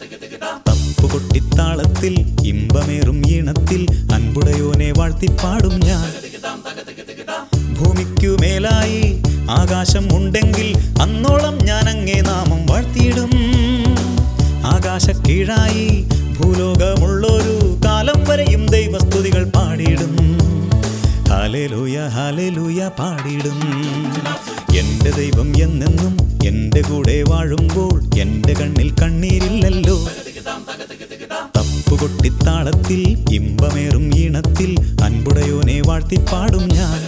തപ്പുകൊട്ടിത്താളത്തിൽ ഇമ്പമേറും ഈണത്തിൽ അൻപുടയോനെ വാഴ്ത്തിപ്പാടും ഞാൻ ഭൂമിക്കു മേലായി ആകാശം ഉണ്ടെങ്കിൽ അന്നോളം ഞാൻ അങ്ങേ നാമം വാഴ്ത്തിയിടും ആകാശ കീഴായി ഭൂലോകമുള്ളൊരു കാലം വരെയും ദൈവസ്തുതികൾ പാടിയിടും ഹാലേലൂയ ഹാലേലൂയ പാടിയിടും എന്റെ ദൈവം എന്നെന്നും എന്റെ കൂടെ വാഴുമ്പോൾ എന്റെ കണ്ണിൽ കണ്ണീരില്ലല്ലോ തപ്പുകൊട്ടിത്താളത്തിൽ ഇമ്പമേറും ഈണത്തിൽ അൻപുടയോനെ വാഴ്ത്തിപ്പാടും ഞാൻ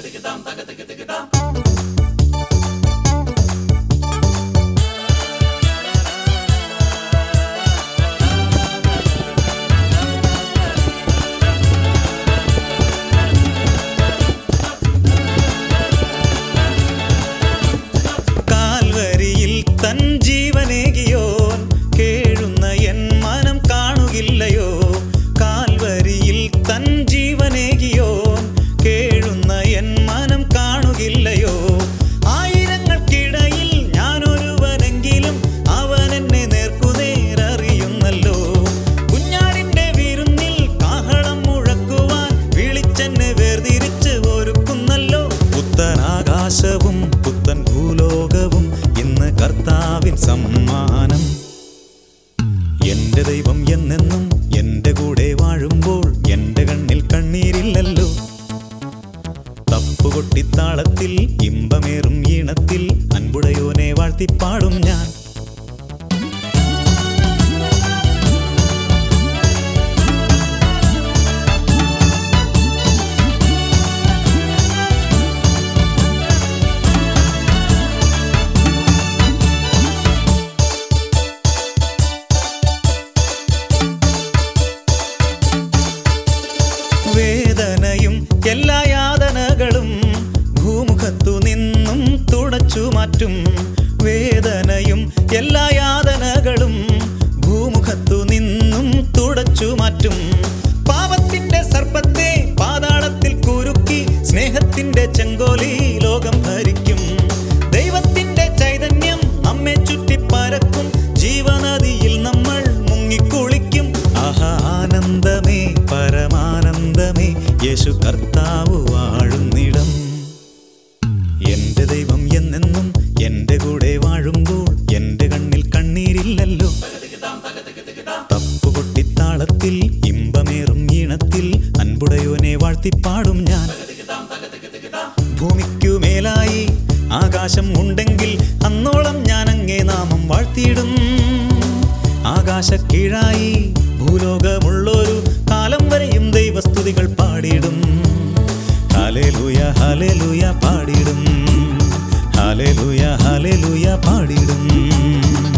കാൽവരിയിൽ തൻ ജീവനേകിയോൻ കേഴുന്ന എൻ മനം കാണുകില്ലയോ കാൽവരിയിൽ തൻ ജീവനേകിയോൻ കേഴുന്ന എൻ മനം കാണുകില്ലയോ ആയിരങ്ങൾക്കിടയിൽ ഞാനൊരുവനെങ്കിലും അവൻ എന്നെ നേർക്കുനേരറിയുന്നല്ലോ കുഞ്ഞാടിന്റെ വിരുന്നിൽ കാഹളം മുഴക്കുവാൻ വിളിച്ചെന്നെ വേർതിരിച്ച് ഒരുക്കുന്നല്ലോ പുത്തനാകാശവും പുത്തൻ ഭൂലോകവും ഇന്ന് കർത്താവിൻ സമ്മാനം എന്റെ ദൈവം എന്നെന്നും എന്റെ കൂടെ വാഴുമ്പോൾ എന്റെ കണ്ണിൽ കണ്ണീരില്ലല്ലോ തപ്പുകൊട്ടിത്താളത്തിൽ ഇമ്പമേറും ഈണത്തിൽ അൻപുടയോനെ വാഴ്ത്തിപ്പാടും ഞാൻ വേദനയും എല്ലാ യാതനകളും ഭൂമുഖത്തു നിന്നും തുടച്ചു മാറ്റും വേദനയും എല്ലാ യാതനകളും ഭൂമുഖത്തു നിന്നും തുടച്ചു മാറ്റും പാപത്തിന്റെ സർപ്പത്തെ പാതാളത്തിൽ കുരുക്കി സ്നേഹത്തിന്റെ ചെങ്കോലി ലോകം ഭരിക്കും ദൈവത്തിന്റെ ചൈതന്യം നമ്മെ ചുറ്റിപ്പരക്കും ജീവനദിയിൽ നമ്മൾ മുങ്ങിക്കുളിക്കും ആഹാ ആനന്ദമേ പരമാനന്ദമേ യേശു കർത്താവ് വാഴുന്നിടം എന്റെ ദൈവം എന്നെന്നും എന്റെ കൂടെ വാഴുമ്പോൾ എന്റെ കണ്ണിൽ കണ്ണീരില്ലല്ലോ തപ്പുകൊട്ടിത്താളത്തിൽ ഇമ്പമേറും ഈണത്തിൽ അൻപുടയോനെ വാഴ്ത്തിപ്പാടും ഞാൻ ഭൂമിക്കു മേലായി ആകാശം ഉണ്ടെങ്കിൽ അന്നോളം ഞാൻ അങ്ങേ നാമം വാഴ്ത്തിയിടും ആകാശ കീഴായി ഭൂലോകമുള്ളൊരു കാലം വരെയും ദൈവസ്തുതികൾ പാടിയിടും ഹാലേലൂയ ഹാലേലൂയ പാടിയിടും ഹാലേലൂയ ഹാലേലൂയ പാടിയിടും